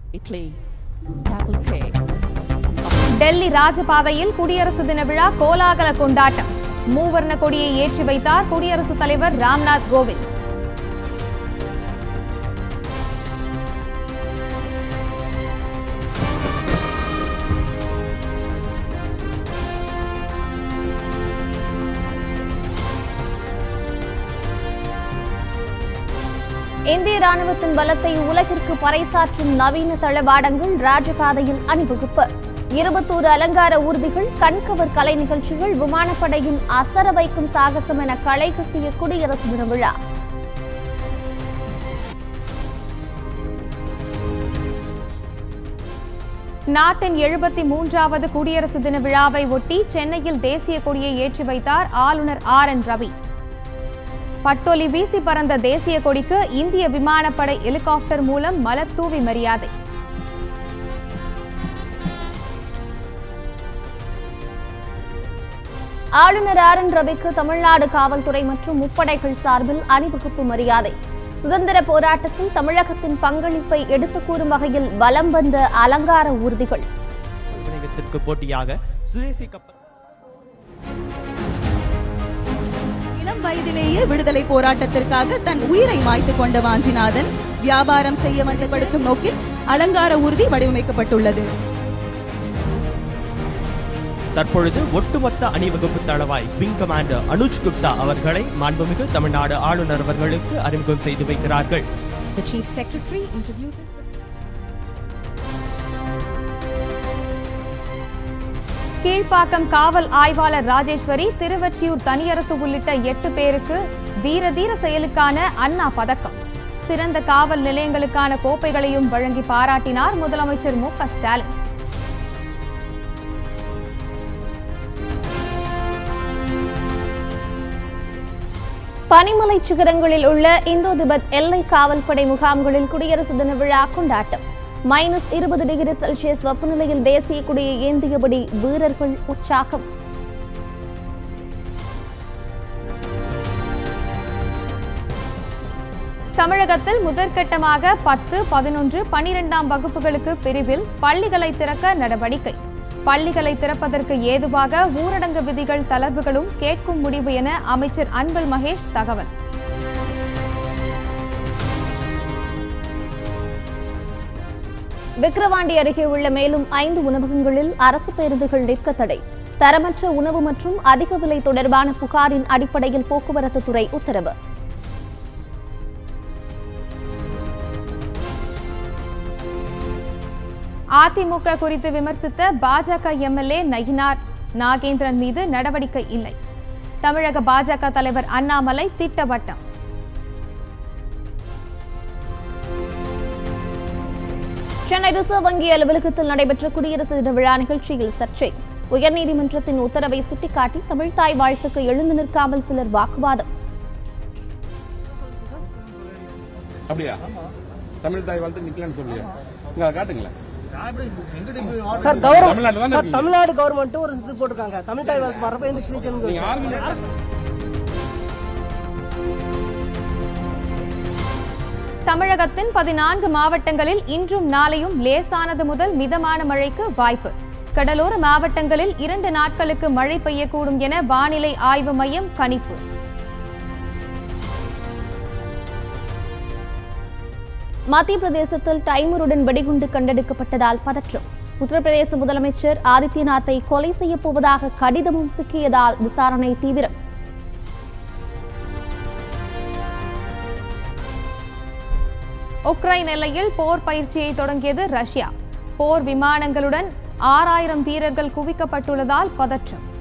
Italy, Circle K. Delhi ராஜபாதையில் குடியரசு தின விழா கோலாகல கொண்டாட்டம் மூவர்ண கொடியை ஏற்றி வைத்தார் குடியரசுத் தலைவர் ராம்நாத் கோவிந்த் இந்திய ராணுவத்தின் பலத்தை உலகிற்கு பறைசாற்றும் நவீன தளவாடங்கள் ராஜபாதையில் அணிவகுப்பு இருபத்தோரு அலங்கார ஊர்திகள் கண்கவர் கலை நிகழ்ச்சிகள் விமானப்படையின் அசர வைக்கும் சாகசம் என களை கட்டிய குடியரசு தின விழா நாட்டின் எழுபத்தி மூன்றாவது குடியரசு தின விழாவை ஒட்டி சென்னையில் தேசிய கொடியை ஏற்றி வைத்தார் ஆளுநர் ஆர் என் ரவி பட்டொலி வீசி பறந்த தேசிய கொடிக்கு இந்திய விமானப்படை ஹெலிகாப்டர் மூலம் மலர் தூவி மரியாதை ஆளுநர் ஆர் என் ரவிக்கு தமிழ்நாடு காவல்துறை மற்றும் முப்படைகள் சார்பில் அணிவகுப்பு மரியாதை சுதந்திர போராட்டத்தில் தமிழகத்தின் பங்களிப்பை எடுத்துக் கூறும் வகையில் வலம் வந்த அலங்கார ஊர்திகள் வணிகத்திற்கு போட்டியாக சுதேசி கப்பல் இளம் வயதிலேயே விடுதலை போராட்டத்திற்காக தன் உயிரை மாய்த்து கொண்ட வாஞ்சிநாதன் வியாபாரம் செய்ய வந்தப்படுத்தும் நோக்கில் அலங்கார ஊர்தி வடிவமைக்கப்பட்டுள்ளது தற்பொழுது ஒட்டுமொத்த அணிவகுப்பு தளவாய் விங் கமாண்டர் அனுஜ் குப்தா அவர்களை மாண்புமிகு தமிழ்நாடு ஆளுநர் அவர்களுக்கு அறிமுகம் செய்து வைக்கிறார்கள் The chief secretary introduces the Kilpauk காவல் ஆய்வாளர் ராஜேஸ்வரி திருவொற்றியூர் தனியரசு உள்ளிட்ட எட்டு பேருக்கு வீரதீர செயலுக்கான அண்ணா பதக்கம் சிறந்த காவல் நிலையங்களுக்கான கோப்பைகளையும் வழங்கி பாராட்டினார் முதலமைச்சர் மு க ஸ்டாலின் பனிமலை சிகரங்களில் உள்ள இந்தோ திபெத் எல்லை காவல்படை முகாம்களில் குடியரசு தின விழா கொண்டாட்டம் மைனஸ் இருபது டிகிரி செல்சியஸ் வெப்பநிலையில் தேசிய கொடியை ஏந்தியபடி வீரர்கள் உற்சாகம் தமிழகத்தில் முதற்கட்டமாக பத்து பதினொன்று பனிரெண்டாம் வகுப்புகளுக்கு பிரிவில் பள்ளிகளை திறக்க நடவடிக்கை பள்ளிகளை திறப்பதற்கு ஏதுவாக ஊரடங்கு விதிகள் தளர்வுகளும் கேட்கும் முடிவு என அமைச்சர் அன்பில் மகேஷ் தகவல் விக்கிரவாண்டி அருகே உள்ள மேலும் ஐந்து உணவகங்களில் அரசு பேருந்துகள் நிற்க தடை தரமற்ற உணவு மற்றும் அதிக விலை தொடர்பான புகாரின் அடிப்படையில் போக்குவரத்து துறை உத்தரவு அதிமுக குறித்து விமர்சித்த பாஜக எம்எல்ஏ நயினார் நாகேந்திரன் மீது நடவடிக்கை இல்லை தமிழக பாஜக தலைவர் அண்ணாமலை திட்டவட்டம் சென்னை ரிசர்வ் வங்கி அலுவலகத்தில் நடைபெற்ற குடியரசு தின விழா நிகழ்ச்சியில் சர்ச்சை உயர்நீதிமன்றத்தின் உத்தரவை சுட்டிக்காட்டி தமிழ்தாய் வாழ்த்துக்கு எழுந்து நிற்காமல் சிலர் வாக்குவாதம் அப்படியா தமிழ் தாய் வாழ்த்து நிக்கலன்னு சொல்லியா இங்க அதை காட்டுங்களேன் சார் கௌரவம் தமிழ்நாட்டுல தானே சார் இருக்கீங்க? தமிழ்நாடு கவர்மெண்ட் ஒரு இது போட்டிருக்காங்க தமிழ் தாய் வாழ்த்து வரப்ப எந்த ஸ்ரீக்கணும் நீங்க ஆர்குமெண்ட் தமிழகத்தின் பதினான்கு மாவட்டங்களில் இன்றும் நாளையும் லேசானது முதல் மிதமான மழைக்கு வாய்ப்பு கடலோர மாவட்டங்களில் இரண்டு நாட்களுக்கு மழை பெய்யக்கூடும் என வானிலை ஆய்வு மையம் கணிப்பு மத்திய பிரதேசத்தில் டைமருடன் வெடிகுண்டு கண்டெடுக்கப்பட்டதால் பதற்றம் உத்தரப்பிரதேச முதலமைச்சர் ஆதித்யநாத்தை கொலை செய்யப் போவதாக கடிதமும் சிக்கியதால் விசாரணை தீவிரம் உக்ரைன் எல்லையில் போர் பயிற்சியை தொடங்கியது ரஷ்யா போர் விமானங்களுடன் ஆறாயிரம் வீரர்கள் குவிக்கப்பட்டுள்ளதால் பதற்றம்